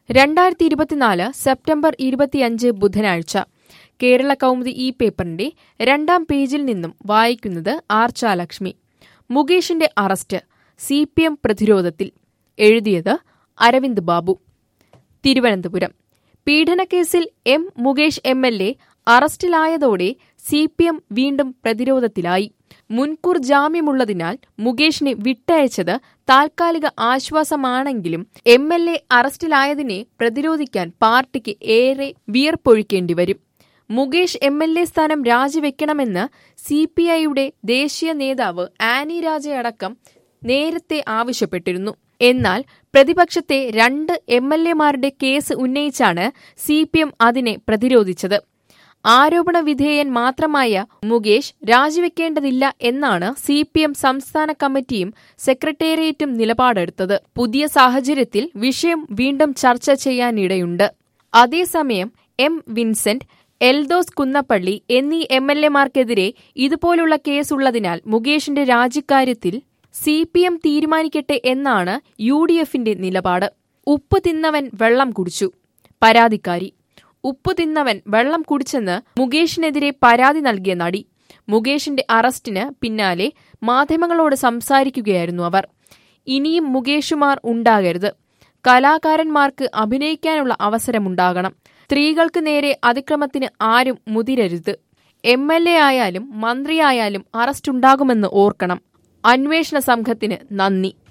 രണ്ടായിരത്തി ഇരുപത്തിനാല് സെപ്റ്റംബർ ഇരുപത്തിയഞ്ച് ബുധനാഴ്ച കേരള കൗമുദി ഈ പേപ്പറിന്റെ രണ്ടാം പേജിൽ നിന്നും വായിക്കുന്നത് ആർച്ചാലക്ഷ്മി മുകേഷിന്റെ അറസ്റ്റ് സി പി എം പ്രതിരോധത്തിൽ എഴുതിയത് അരവിന്ദ് ബാബു തിരുവനന്തപുരം പീഡനക്കേസിൽ M Mukesh M L A അറസ്റ്റിലായതോടെ സി പി എം വീണ്ടും പ്രതിരോധത്തിലായി മുൻകൂർ ജാമ്യമുള്ളതിനാൽ മുകേഷിനെ വിട്ടയച്ചത് താൽക്കാലിക ആശ്വാസമാണെങ്കിലും എം എൽ എ അറസ്റ്റിലായതിനെ പ്രതിരോധിക്കാൻ പാർട്ടിക്ക് ഏറെ വിയർപ്പൊഴിക്കേണ്ടി വരും മുകേഷ് എം എൽ എ സ്ഥാനം രാജിവെക്കണമെന്ന് സി പി ഐയുടെ ദേശീയ നേതാവ് ആനി രാജയടക്കം നേരത്തെ ആവശ്യപ്പെട്ടിരുന്നു എന്നാൽ പ്രതിപക്ഷത്തെ രണ്ട് എം എൽ എമാരുടെ കേസ് ഉന്നയിച്ചാണ് സി പി എം അതിനെ പ്രതിരോധിച്ചത് ആരോപണ വിധേയൻ മാത്രമായ മുകേഷ് രാജിവെക്കേണ്ടതില്ല എന്നാണ് സി പി എം സംസ്ഥാന കമ്മിറ്റിയും സെക്രട്ടേറിയറ്റും നിലപാടെടുത്തത് പുതിയ സാഹചര്യത്തിൽ വിഷയം വീണ്ടും ചർച്ച ചെയ്യാനിടയുണ്ട് അതേസമയം എം വിൻസെന്റ് എൽദോസ് കുന്നപ്പള്ളി എന്നീ എം എൽ എമാർക്കെതിരെ ഇതുപോലുള്ള കേസുള്ളതിനാൽ മുകേഷിന്റെ രാജിക്കാര്യത്തിൽ സി പി എം തീരുമാനിക്കട്ടെ എന്നാണ് യു ഡി എഫിന്റെ നിലപാട് ഉപ്പ് തിന്നവൻ വെള്ളം കുടിച്ചു പരാതിക്കാരി ഉപ്പ് തിന്നവൻ വെള്ളം കുടിച്ചെന്ന് മുകേഷിനെതിരെ പരാതി നൽകിയ നടി മുകേഷിന്റെ അറസ്റ്റിന് പിന്നാലെ മാധ്യമങ്ങളോട് സംസാരിക്കുകയായിരുന്നു അവർ ഇനിയും മുകേഷുമാർ ഉണ്ടാകരുത് കലാകാരന്മാർക്ക് അഭിനയിക്കാനുള്ള അവസരമുണ്ടാകണം സ്ത്രീകൾക്ക് നേരെ അതിക്രമത്തിന് ആരും മുതിരരുത് എം എൽ എ ആയാലും മന്ത്രിയായാലും അറസ്റ്റുണ്ടാകുമെന്ന് ഓർക്കണം അന്വേഷണ സംഘത്തിന് നന്ദി